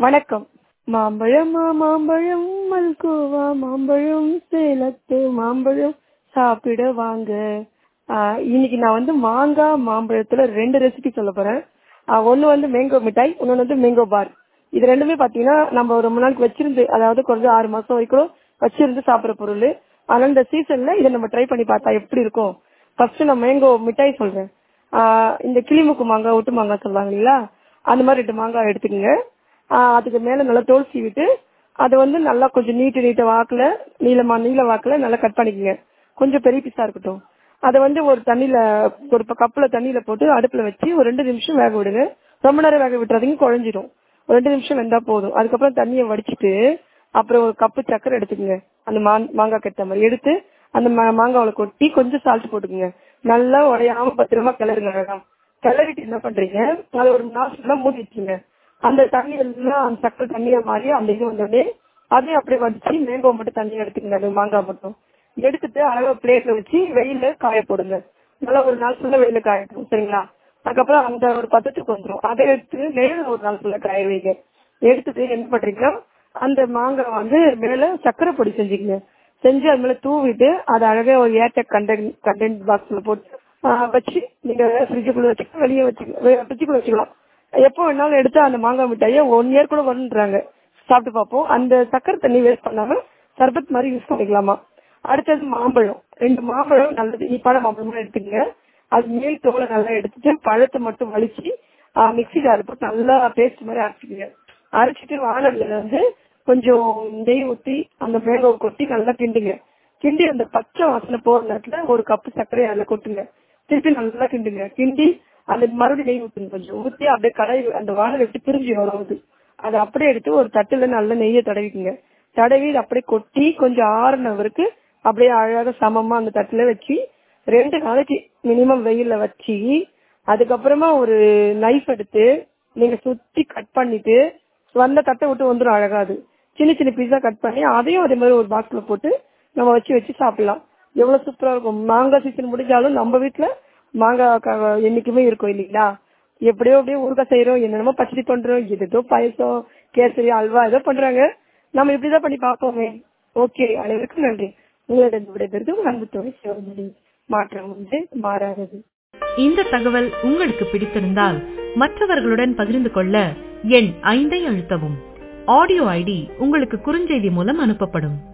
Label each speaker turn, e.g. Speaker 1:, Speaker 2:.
Speaker 1: வணக்கம் மாம்பழமா மாம்பழம் மல்கோவா மாம்பழம் சேலத்து மாம்பழம் சாப்பிட வாங்க ஆஹ் இன்னைக்கு நான் வந்து மாங்காய் மாம்பழத்துல ரெண்டு ரெசிபி சொல்ல போறேன் ஆஹ் ஒண்ணு வந்து மேங்கோ மிட்டாய் இன்னொன்னு வந்து மேங்கோ பார் இது ரெண்டுமே பாத்தீங்கன்னா நம்ம ரொம்ப நாளைக்கு வச்சிருந்து அதாவது கொஞ்சம் ஆறு மாசம் வரைக்கும் வச்சிருந்து சாப்பிடுற பொருள் ஆனா இந்த சீசன்ல இதை நம்ம ட்ரை பண்ணி பார்த்தா எப்படி இருக்கும் ஃபர்ஸ்ட் நான் மேங்கோ மிட்டாய் சொல்றேன் ஆஹ் இந்த கிளிமுக்கு மாங்காய் ஒட்டு மாங்காய் சொல்லுவாங்க இல்லைங்களா அந்த மாதிரி ரெண்டு மாங்காய் எடுத்துக்கங்க ஆஹ் அதுக்கு மேல நல்லா தோல் சீவிட்டு அதை வந்து நல்லா கொஞ்சம் நீட்டு நீட்ட வாக்குல நீளமா நீள வாக்குல நல்லா கட் பண்ணிக்கங்க கொஞ்சம் பெரிய பீஸா இருக்கட்டும் அதை வந்து ஒரு தண்ணியில ஒரு கப்புல தண்ணியில போட்டு அடுப்புல வச்சு ஒரு ரெண்டு நிமிஷம் வேக விடுங்க ரொம்ப நேரம் வேக விட்டுறாதீங்க குழஞ்சிடும் ஒரு ரெண்டு நிமிஷம் வெந்தா போதும் அதுக்கப்புறம் தண்ணியை வடிச்சிட்டு அப்புறம் ஒரு கப்பு சக்கரை எடுத்துக்கங்க அந்த மா- மாங்காய் கட்ட மாதிரி எடுத்து அந்த மா- மாங்காவுல கொட்டி கொஞ்சம் சால்ட் போட்டுக்கங்க நல்லா உடையாம பத்திரமா கிளறுங்க அழகா கிளறிட்டு என்ன பண்றீங்க அதை ஒரு நாள் மூடி வச்சுங்க அந்த தண்ணி எல்லாம் அந்த சக்கரை தண்ணியா மாறி அந்த இது வந்தோடனே அதையும் அப்படியே வடிச்சு மேங்கோ மட்டும் தண்ணி எடுத்துக்கங்க அது மாங்காய் மட்டும் எடுத்துட்டு அழகா பிளேட்ல வச்சு வெயில காய போடுங்க நல்லா ஒரு நாள் ஃபுல்லா வெயில காயட்டும் சரிங்களா அதுக்கப்புறம் அந்த ஒரு பதத்துக்கு வந்துடும் அதை எடுத்து மேல ஒரு நாள் ஃபுல்லா காய வைங்க எடுத்துட்டு என்ன பண்றீங்கன்னா அந்த மாங்காய் வந்து மேல சக்கரை பொடி செஞ்சுக்கங்க செஞ்சு அது மேல தூவிட்டு அதை அழகா ஒரு ஏர்டெக் கண்டென்ட் கண்டென்ட் பாக்ஸ்ல போட்டு ஆஹ் வச்சு நீங்க ஃப்ரிட்ஜுக்குள்ள வச்சுக்கலாம் வெளியே வச்சுக்கலாம் ஃப்ரிட்ஜுக்குள்ள வச்சுக்கலாம் எப்போ வேணாலும் எடுத்து அந்த மாங்காய் மிட்டாயை ஒன் இயர் கூட வருன்றாங்க சாப்பிட்டு பார்ப்போம் அந்த சக்கரை தண்ணி வேஸ்ட் பண்ணாம சர்பத் மாதிரி யூஸ் பண்ணிக்கலாமா அடுத்தது மாம்பழம் ரெண்டு மாம்பழம் நல்லது இனிப்பான மாம்பழமா எடுத்துக்கங்க அது மேல் தோலை நல்லா எடுத்துட்டு பழத்தை மட்டும் வலிச்சு மிக்ஸி ஜார் போட்டு நல்லா பேஸ்ட் மாதிரி அரைச்சிக்கங்க அரைச்சிட்டு வானல்ல வந்து கொஞ்சம் நெய் ஊத்தி அந்த மேங்கோவை கொட்டி நல்லா கிண்டுங்க கிண்டி அந்த பச்சை வாசனை போற நேரத்துல ஒரு கப்பு சர்க்கரை அதுல கொட்டுங்க திருப்பி நல்லா கிண்டுங்க கிண்டி அந்த மறுபடியும் நெய் ஊத்துங்க கொஞ்சம் ஊத்தி அப்படியே கடாய் அந்த வானல் விட்டு பிரிஞ்சு வராது அதை அப்படியே எடுத்து ஒரு தட்டுல நல்ல நெய்யை தடவிக்குங்க தடவி இதை அப்படியே கொட்டி கொஞ்சம் ஆறுன வரைக்கும் அப்படியே அழகாக சமமா அந்த தட்டுல வச்சு ரெண்டு நாளைக்கு மினிமம் வெயில்ல வச்சு அதுக்கப்புறமா ஒரு நைஃப் எடுத்து நீங்க சுத்தி கட் பண்ணிட்டு வந்த தட்டை விட்டு வந்துடும் அழகாது சின்ன சின்ன பீஸா கட் பண்ணி அதையும் அதே மாதிரி ஒரு பாக்ஸ்ல போட்டு நம்ம வச்சு வச்சு சாப்பிடலாம் எவ்வளவு சூப்பரா இருக்கும் மாங்காய் சீசன் முடிஞ்சாலும் நம்ம வீட்டுல மாங்காய் க- என்னைக்குமே இருக்கும் இல்லைங்களா எப்படியோ அப்படியே ஊறுகாய் செய்யறோம் என்னென்னமோ பச்சடி பண்றோம் ஏதோ பாயசம் கேசரி அல்வா ஏதோ பண்றாங்க நம்ம இப்படிதான் பண்ணி பார்ப்போமே ஓகே அனைவருக்கும் நன்றி உங்களிடம் விடைபெறுது உங்கள் அன்பு தோழி சிவமணி மாற்றம் வந்து மாறாதது
Speaker 2: இந்த தகவல் உங்களுக்கு பிடித்திருந்தால் மற்றவர்களுடன் பகிர்ந்து கொள்ள எண் ஐந்தை அழுத்தவும் ஆடியோ ஐடி உங்களுக்கு குறுஞ்செய்தி மூலம் அனுப்பப்படும்